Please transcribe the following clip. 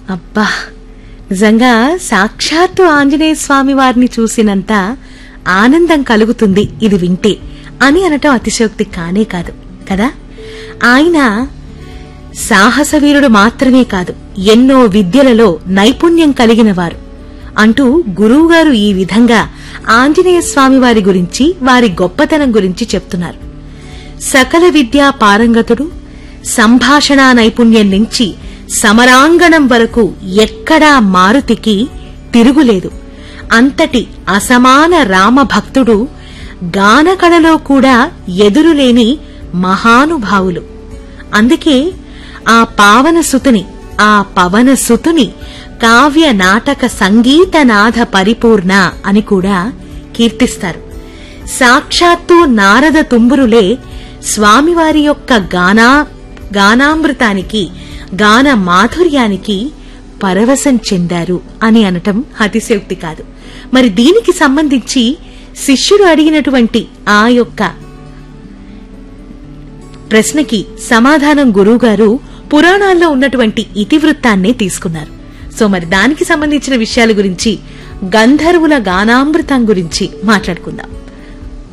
అబ్బా నిజంగా సాక్షాత్తు ఆంజనేయ స్వామి వారిని చూసినంత ఆనందం కలుగుతుంది ఇది వింటే అని అనటం అతిశయోక్తి కానే కాదు కదా ఆయన సాహసవీరుడు మాత్రమే కాదు ఎన్నో విద్యలలో నైపుణ్యం కలిగిన వారు అంటూ గురువుగారు ఈ విధంగా ఆంజనేయ స్వామి వారి గురించి వారి గొప్పతనం గురించి చెప్తున్నారు సకల విద్యా పారంగతుడు సంభాషణా నైపుణ్యం నుంచి సమరాంగణం వరకు ఎక్కడా మారుతికి తిరుగులేదు అంతటి అసమాన రామభక్తుడు గానకళలో కూడా ఎదురులేని మహానుభావులు అందుకే ఆ పావన సుతుని ఆ పవన సుతుని కావ్య నాటక సంగీతనాథ పరిపూర్ణ అని కూడా కీర్తిస్తారు సాక్షాత్తు నారద తుంబురులే స్వామివారి యొక్క గానా గానామృతానికి గాన మాధుర్యానికి పరవశం చెందారు అని అనటం అతిశయోక్తి కాదు మరి దీనికి సంబంధించి శిష్యుడు అడిగినటువంటి ఆ యొక్క ప్రశ్నకి సమాధానం గురువుగారు పురాణాల్లో ఉన్నటువంటి ఇతివృత్తాన్నే తీసుకున్నారు సో మరి దానికి సంబంధించిన విషయాల గురించి గంధర్వుల గానామృతం గురించి మాట్లాడుకుందాం